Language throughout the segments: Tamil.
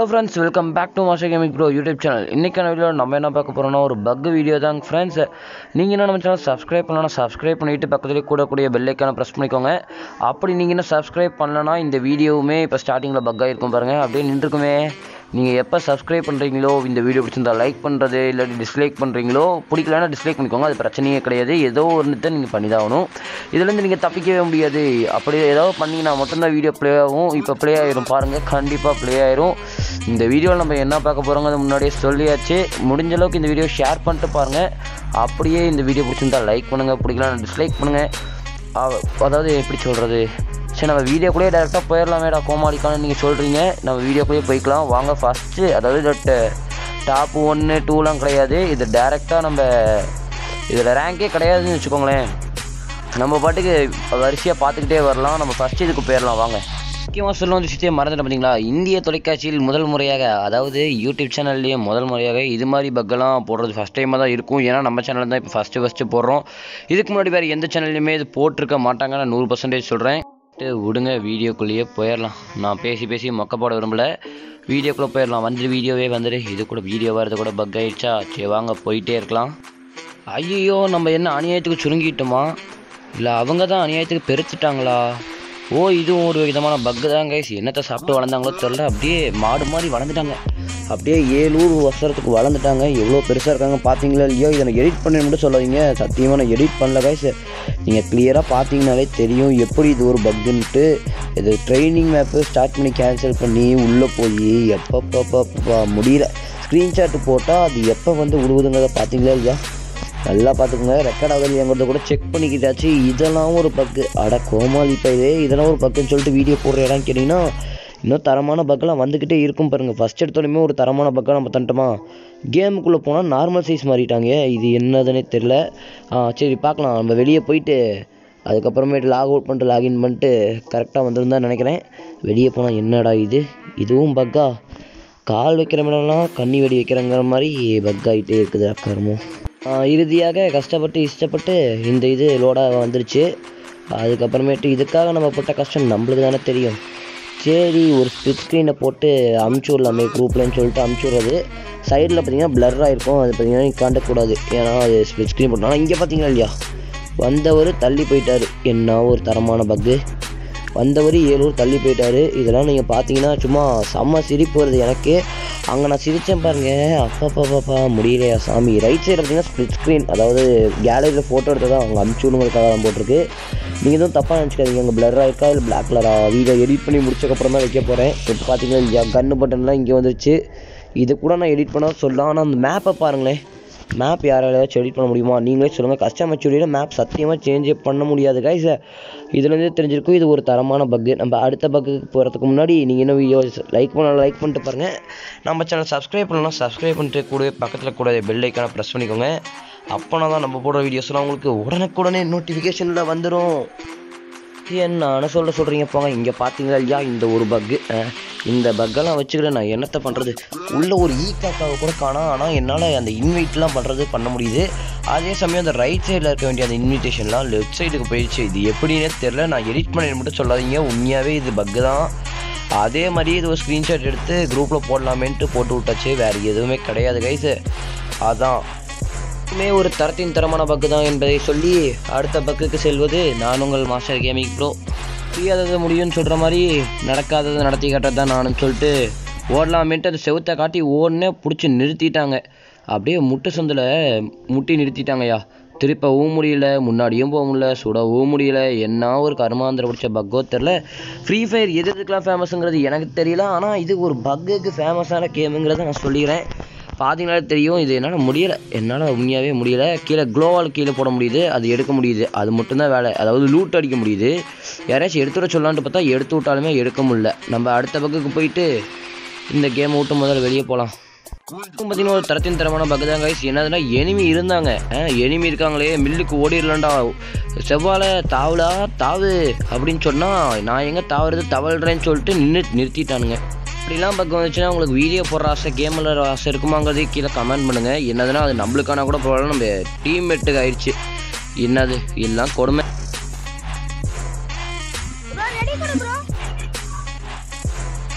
Hello friends welcome back to master gaming bro YouTube channel இன்றைக்கான வீடியோ நம்ம என்ன பார்க்க போகிறோம்னா ஒரு பக் வீடியோ தாங்க ஃப்ரெண்ட்ஸ் நீங்கள் என்ன நம்ம சேனல் சப்ஸ்கிரைப் பண்ணலாம் சப்ஸ்கிரைப் பண்ணிவிட்டு பக்கத்துலேயே கூடக்கூடிய பெல்லைக்கான ப்ரெஸ் பண்ணிக்கோங்க அப்படி நீங்கள் என்ன சப்ஸ்கிரைப் பண்ணலன்னா இந்த வீடியோவுமே இப்போ ஸ்டார்டிங்கில் பக் ஆகிருக்கும் பாருங்கள் அப்படியே நின்றுக்குமே நீங்கள் எப்போ சப்ஸ்கிரைப் பண்ணுறீங்களோ இந்த வீடியோ பிடிச்சிருந்தா லைக் பண்ணுறது இல்லாட்டி டிஸ்லைக் பண்ணுறீங்களோ பிடிக்கலன்னா டிஸ்லைக் பண்ணிக்கோங்க அது பிரச்சனையே கிடையாது ஏதோ ஒன்றுத்தை நீங்கள் பண்ணி தான் ஆகணும் இதுலேருந்து நீங்கள் தப்பிக்கவே முடியாது அப்படி ஏதாவது பண்ணிங்கன்னா மட்டும்தான் வீடியோ ப்ளே ஆகும் இப்போ ப்ளே ஆயிரும் பாருங்கள் கண்டிப்பாக ப்ளே ஆயிரும் இந்த வீடியோவில் நம்ம என்ன பார்க்க போகிறோங்க அது முன்னாடியே சொல்லியாச்சு முடிஞ்ச அளவுக்கு இந்த வீடியோ ஷேர் பண்ணிட்டு பாருங்கள் அப்படியே இந்த வீடியோ பிடிச்சிருந்தா லைக் பண்ணுங்கள் பிடிக்கலாம் டிஸ்லைக் பண்ணுங்கள் அவ- அதாவது எப்படி சொல்கிறது சரி நம்ம வீடியோக்குள்ளேயே டேரெக்டாக போயிடலாமேடா கோமாளிக்கான நீங்கள் சொல்கிறீங்க நம்ம வீடியோக்குள்ளேயே போய்க்கலாம் வாங்க ஃபஸ்ட்டு அதாவது டாப் ஒன்று டூலாம் கிடையாது இது டேரெக்டாக நம்ம இதில் ரேங்கே கிடையாதுன்னு வச்சுக்கோங்களேன் நம்ம பாட்டுக்கு வரிசையாக பார்த்துக்கிட்டே வரலாம் நம்ம ஃபஸ்ட்டு இதுக்கு போயிடலாம் வாங்க முக்கியமாக சொல்ல வந்து விஷயத்தையே மறந்துட்டு பார்த்தீங்களா இந்திய தொலைக்காட்சியில் முதல் முறையாக அதாவது யூடியூப் சேனல்லையே முதல் முறையாக இது மாதிரி பக்கெல்லாம் போடுறது ஃபஸ்ட் டைமாக தான் இருக்கும் ஏன்னா நம்ம சேனல் தான் இப்போ ஃபஸ்ட்டு ஃபஸ்ட்டு போடுறோம் இதுக்கு முன்னாடி வேறு எந்த சேனல்லையுமே இது போட்டிருக்க மாட்டாங்க நான் நூறு பர்சன்டேஜ் சொல்கிறேன் விடுங்க வீடியோக்குள்ளேயே போயிடலாம் நான் பேசி பேசி மொக்க போட விரும்பல வீடியோக்குள்ளே போயிடலாம் வந்துட்டு வீடியோவே வந்துடு இது கூட வீடியோ வரது கூட பக் ஆயிடுச்சா சரி வாங்க போயிட்டே இருக்கலாம் ஐயோ நம்ம என்ன அநியாயத்துக்கு சுருங்கிட்டோமா இல்லை அவங்க தான் அநியாயத்துக்கு பெருத்துட்டாங்களா ஓ இதுவும் ஒரு விதமான பக்கு தான் கைஸ் என்னத்தை சாப்பிட்டு வளர்ந்தாங்களோ தெரியல அப்படியே மாடு மாதிரி வளர்ந்துட்டாங்க அப்படியே ஏழூர் வருஷத்துக்கு வளர்ந்துட்டாங்க எவ்வளோ பெருசாக இருக்காங்க பார்த்தீங்களா இல்லையோ இதை நான் எடிட் பண்ணி மட்டும் சொல்லாதீங்க சத்தியமாக நான் எடிட் பண்ணல கைஸ் நீங்கள் கிளியராக பார்த்தீங்கனாலே தெரியும் எப்படி இது ஒரு பக்குன்ட்டு இது ட்ரைனிங் மேப்பு ஸ்டார்ட் பண்ணி கேன்சல் பண்ணி உள்ளே போய் எப்பப்பப்பப்பா முடியல ஸ்க்ரீன்ஷாட் போட்டால் அது எப்போ வந்து விடுவதுங்கிறத பார்த்தீங்களா இல்லையா நல்லா பார்த்துக்கோங்க ரெக்கார்ட் ஆகுது இல்லையாங்கிறத கூட செக் பண்ணிக்கிட்டாச்சு இதெல்லாம் ஒரு பக்கு அட கோமாளி பயிலே இதெல்லாம் ஒரு பக்குன்னு சொல்லிட்டு வீடியோ போடுற இடம் கேட்டிங்கன்னா இன்னும் தரமான பக்கெல்லாம் வந்துக்கிட்டே இருக்கும் பாருங்கள் ஃபஸ்ட் எடுத்தோடனே ஒரு தரமான பக்கம் நம்ம தந்துட்டோமா கேமுக்குள்ளே போனால் நார்மல் சைஸ் மாறிட்டாங்க இது என்னதுன்னே தெரில ஆ சரி பார்க்கலாம் நம்ம வெளியே போயிட்டு அதுக்கப்புறமேட்டு லாக் அவுட் பண்ணிட்டு லாகின் பண்ணிட்டு கரெக்டாக வந்துருந்தான் நினைக்கிறேன் வெளியே போனால் என்னடா இது இதுவும் பக்கா கால் வைக்கிற இடம்லாம் கண்ணி வெடி வைக்கிறங்கிற மாதிரி பக் ஆகிட்டே இருக்குது அக்கறமும் இறுதியாக கஷ்டப்பட்டு இஷ்டப்பட்டு இந்த இது லோடாக வந்துருச்சு அதுக்கப்புறமேட்டு இதுக்காக நம்ம பட்ட கஷ்டம் நம்மளுக்கு தானே தெரியும் சரி ஒரு ஸ்பிட் ஸ்க்ரீனை போட்டு அமுச்சு விடலாமே குரூப்லன்னு சொல்லிட்டு அமுச்சு விட்றது சைடில் பார்த்தீங்கன்னா பிளர்ராக இருக்கும் அது பார்த்தீங்கன்னா நீ காண்டக்கூடாது ஏன்னா அது ஸ்பிட் ஸ்க்ரீன் போட்டோம் ஆனால் இங்கே பார்த்தீங்களா இல்லையா வந்தவர் தள்ளி போயிட்டார் என்ன ஒரு தரமான பக்கு வந்தவர் ஏழூர் தள்ளி போயிட்டாரு இதெல்லாம் நீங்கள் பார்த்தீங்கன்னா சும்மா செம்ம சிரிப்பு வருது எனக்கு அங்கே நான் சிரித்தேன் பாருங்க அப்பா பாப்பா முடியலையா சாமி ரைட் சைடு பார்த்தீங்கன்னா ஸ்ப்ளிட் ஸ்க்ரீன் அதாவது கேலரியில் ஃபோட்டோ எடுத்தது அவங்க அமுச்சு விடுங்கிறதுக்காக தான் போட்டிருக்கு நீங்கள் எதுவும் தப்பாக நினச்சிக்காதீங்க அங்கே பிளராக இருக்கா இல்லை பிளாக் கலரா வீடியோ எடிட் பண்ணி முடிச்சக்கப்புறம் தான் வைக்க போகிறேன் இப்போ பார்த்தீங்கன்னா இல்லையா கன்று பட்டன்லாம் இங்கே வந்துருச்சு இது கூட நான் எடிட் பண்ண சொல்லலாம் ஆனால் அந்த மேப்பை பாருங்களேன் மேப் யாராலையாச்சும் எடிட் பண்ண முடியுமா நீங்களே சொல்லுங்கள் கஸ்டமர் ஸ்டுடியோவில் மேப் சத்தியமாக சேஞ்சே பண்ண முடியாது கைஸ் இதுலேருந்தே தெரிஞ்சிருக்கும் இது ஒரு தரமான பக்கு நம்ம அடுத்த பக்குக்கு போகிறதுக்கு முன்னாடி நீங்கள் இன்னும் வீடியோ லைக் பண்ணலாம் லைக் பண்ணிட்டு பாருங்கள் நம்ம சேனல் சப்ஸ்கிரைப் பண்ணலாம் சப்ஸ்கிரைப் பண்ணிட்டு கூட பக்கத்தில் கூட பெல் ஐக்கானை ப்ரெஸ் பண்ணிக்கோங்க அப்போனா தான் நம்ம போடுற வீடியோஸ்லாம் உங்களுக்கு உடனுக்குடனே நோட்டிஃபிகேஷனில் வந்துடும் என்ன சொல்ல சொல்கிறீங்க போங்க இங்கே பார்த்தீங்களா இல்லையா இந்த ஒரு பக்கு இந்த பக்கெல்லாம் வச்சுக்கிட்டு நான் என்னத்தை பண்ணுறது உள்ள ஒரு ஈ காக்காவை கூட காணோம் ஆனால் என்னால் அந்த இன்வைட்லாம் பண்ணுறது பண்ண முடியுது அதே சமயம் அந்த ரைட் சைடில் இருக்க வேண்டிய அந்த இன்விடேஷன்லாம் லெஃப்ட் சைடுக்கு போயிடுச்சு இது எப்படின்னே தெரில நான் எடிட் பண்ணி மட்டும் சொல்லாதீங்க உண்மையாகவே இது பக்கு தான் அதே மாதிரி இது ஒரு ஸ்க்ரீன்ஷாட் எடுத்து குரூப்பில் போடலாமேன்ட்டு போட்டு விட்டாச்சு வேறு எதுவுமே கிடையாது கைஸு அதான் இதுவுமே ஒரு தரத்தின் தரமான பக்கு தான் என்பதை சொல்லி அடுத்த பக்குக்கு செல்வது நான் உங்கள் மாஸ்டர் கேமிங் ப்ரோ முடியாதது முடியும்னு சொல்கிற மாதிரி நடக்காததை நடத்தி காட்டுறது தான் நானும் சொல்லிட்டு ஓடலாமேன்ட்டு அந்த செவுத்தை காட்டி ஓடனே பிடிச்சி நிறுத்திட்டாங்க அப்படியே முட்டு சந்தில் முட்டி நிறுத்திட்டாங்கய்யா திருப்பவும் முடியல முன்னாடியும் போக முடியல சுடவும் முடியல என்ன ஒரு கருமாந்திர பிடிச்ச பக்கோ தெரில ஃப்ரீ ஃபயர் எது எதுக்கெலாம் ஃபேமஸுங்கிறது எனக்கு தெரியல ஆனால் இது ஒரு பக்குக்கு ஃபேமஸான கேமுங்கிறத நான் சொல்லிக்கிறேன் பார்த்தீங்கனாலே தெரியும் இது என்னால் முடியலை என்னால் உண்மையாகவே முடியலை கீழே க்ளோவால் கீழே போட முடியுது அது எடுக்க முடியுது அது மட்டும்தான் வேலை அதாவது லூட் அடிக்க முடியுது யாராச்சும் எடுத்து விட சொல்லலான்ட்டு பார்த்தா எடுத்து விட்டாலுமே எடுக்க முடியல நம்ம அடுத்த பக்கத்துக்கு போயிட்டு இந்த கேமை விட்டு முதல்ல வெளியே போகலாம் பார்த்தீங்கன்னா ஒரு தரத்தின் தரமான பக்கு தான் கைஸ் என்னதுன்னா எனிமி இருந்தாங்க எனிமி இருக்காங்களே மில்லுக்கு ஓடிடலாம்டா செவ்வாழை தாவலா தாவு அப்படின்னு சொன்னால் நான் எங்கே தாவுறது தவழ்றேன்னு சொல்லிட்டு நின்று நிறுத்திட்டானுங்க இப்படிலாம் பக்கம் வந்துச்சுன்னா உங்களுக்கு வீடியோ போடுற ஆசை கேம் விளாட்ற ஆசை இருக்குமாங்கிறதே கீழே கமெண்ட் பண்ணுங்கள் என்னதுன்னா அது நம்மளுக்கான கூட பரவாயில்ல நம்ம டீம்மேட்டுக்கு ஆயிடுச்சு என்னது எல்லாம் கொடுமை ப்ரோ ரெடி கொடு ப்ரோ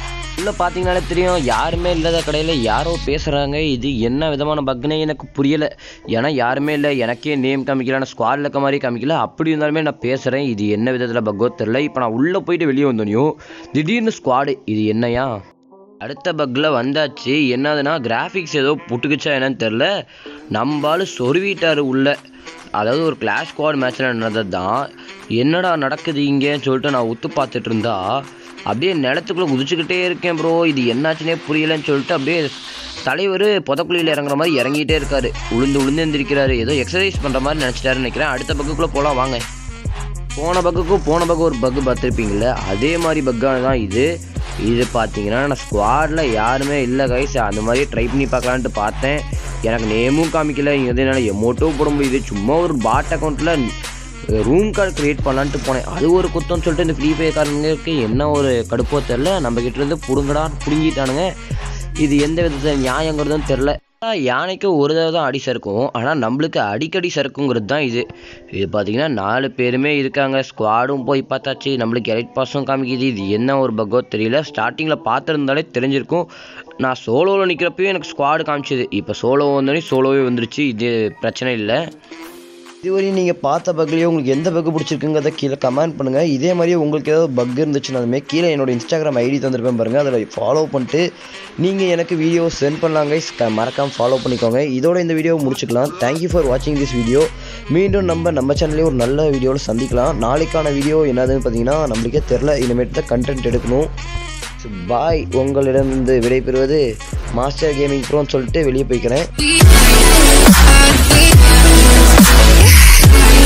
உள்ளே பார்த்தீங்கனாலே தெரியும் யாருமே இல்லாத கடையில் யாரோ பேசுகிறாங்க இது என்ன விதமான பக்னே எனக்கு புரியலை ஏன்னா யாருமே இல்லை எனக்கே நேம் காமிக்கல நான் ஸ்குவாடில் இருக்க மாதிரி காமிக்கல அப்படி இருந்தாலுமே நான் பேசுகிறேன் இது என்ன விதத்தில் பக்கோ தெரில இப்போ நான் உள்ளே போயிட்டு வெளியே வந்தோனையும் திடீர்னு ஸ்குவாடு இது என்னையா அடுத்த பக்கில் வந்தாச்சு என்னதுன்னா கிராஃபிக்ஸ் ஏதோ புட்டுக்குச்சா என்னன்னு தெரில நம்பால் சொருவிட்டார் உள்ள அதாவது ஒரு கிளாஷ் ஸ்குவாட் மேட்ச்சில் நடந்தது தான் என்னடா நடக்குது இங்கேன்னு சொல்லிட்டு நான் உத்து பார்த்துட்டு இருந்தா அப்படியே நிலத்துக்குள்ளே குதிச்சுக்கிட்டே இருக்கேன் ப்ரோ இது என்னாச்சுன்னே புரியலன்னு சொல்லிட்டு அப்படியே தலைவர் புதக்குழியில் இறங்குற மாதிரி இறங்கிட்டே இருக்காரு உளுந்து உளுந்து எந்திரிக்கிறாரு ஏதோ எக்ஸசைஸ் பண்ணுற மாதிரி நினச்சிட்டாருன்னு நினைக்கிறேன் அடுத்த பக்குக்குள்ளே போகலாம் வாங்க போன பக்குக்கும் போன பக்கம் ஒரு பக்கு பார்த்துருப்பீங்களே அதே மாதிரி பக்கான தான் இது இது பார்த்தீங்கன்னா நான் ஸ்குவாடில் யாருமே இல்லை கைஸ் அந்த மாதிரி ட்ரை பண்ணி பார்க்கலான்ட்டு பார்த்தேன் எனக்கு நேமும் காமிக்கல இங்கே என்னால் எமோட்டோ போட முடியுது சும்மா ஒரு பாட் அக்கௌண்ட்டில் ரூம் கார்டு க்ரியேட் பண்ணலான்ட்டு போனேன் அது ஒரு குத்தம்னு சொல்லிட்டு இந்த ஃப்ரீ ஃபயர் காரங்களுக்கு என்ன ஒரு கடுப்போ தெரில நம்ம கிட்ட இருந்து புடுங்கடா புடுங்கிட்டானுங்க இது எந்த விதத்தில் நியாயங்கிறதும் தெரில யானைக்கு ஒரு தடவை தான் அடி சறுக்கும் ஆனால் நம்மளுக்கு அடிக்கடி சறுக்குங்கிறது தான் இது இது பார்த்தீங்கன்னா நாலு பேருமே இருக்காங்க ஸ்குவாடும் போய் பார்த்தாச்சு நம்மளுக்கு எலைட் பாஸும் காமிக்குது இது என்ன ஒரு பக்கோ தெரியல ஸ்டார்டிங்கில் பார்த்துருந்தாலே தெரிஞ்சிருக்கும் நான் சோலோவில் நிற்கிறப்பயும் எனக்கு ஸ்குவாடு காமிச்சது இப்போ சோலோ வந்தோடனே சோலோவே வந்துருச்சு இது பிரச்சனை இல்லை இதுவரை நீங்கள் பார்த்த பக்லேயே உங்களுக்கு எந்த பக் பிடிச்சிருக்குங்கிறத கீழே கமெண்ட் பண்ணுங்கள் இதே மாதிரியே உங்களுக்கு ஏதாவது பக் இருந்துச்சுனாலுமே கீழே என்னோட இன்ஸ்டாகிராம் ஐடி தந்திருப்பேன் பாருங்கள் அதில் ஃபாலோ பண்ணிட்டு நீங்கள் எனக்கு வீடியோ சென்ட் பண்ணலாங்க மறக்காமல் ஃபாலோ பண்ணிக்கோங்க இதோட இந்த வீடியோ முடிச்சுக்கலாம் தேங்க்யூ ஃபார் வாட்சிங் திஸ் வீடியோ மீண்டும் நம்ம நம்ம சேனல்லே ஒரு நல்ல வீடியோவில் சந்திக்கலாம் நாளைக்கான வீடியோ என்னதுன்னு பார்த்தீங்கன்னா நம்மளுக்கே தெரில இனிமேட்டு தான் கண்டென்ட் எடுக்கணும் பாய் உங்களிடமிருந்து விடைபெறுவது மாஸ்டர் கேமிங் ப்ரோன்னு சொல்லிட்டு வெளியே போய்க்கிறேன் Yeah.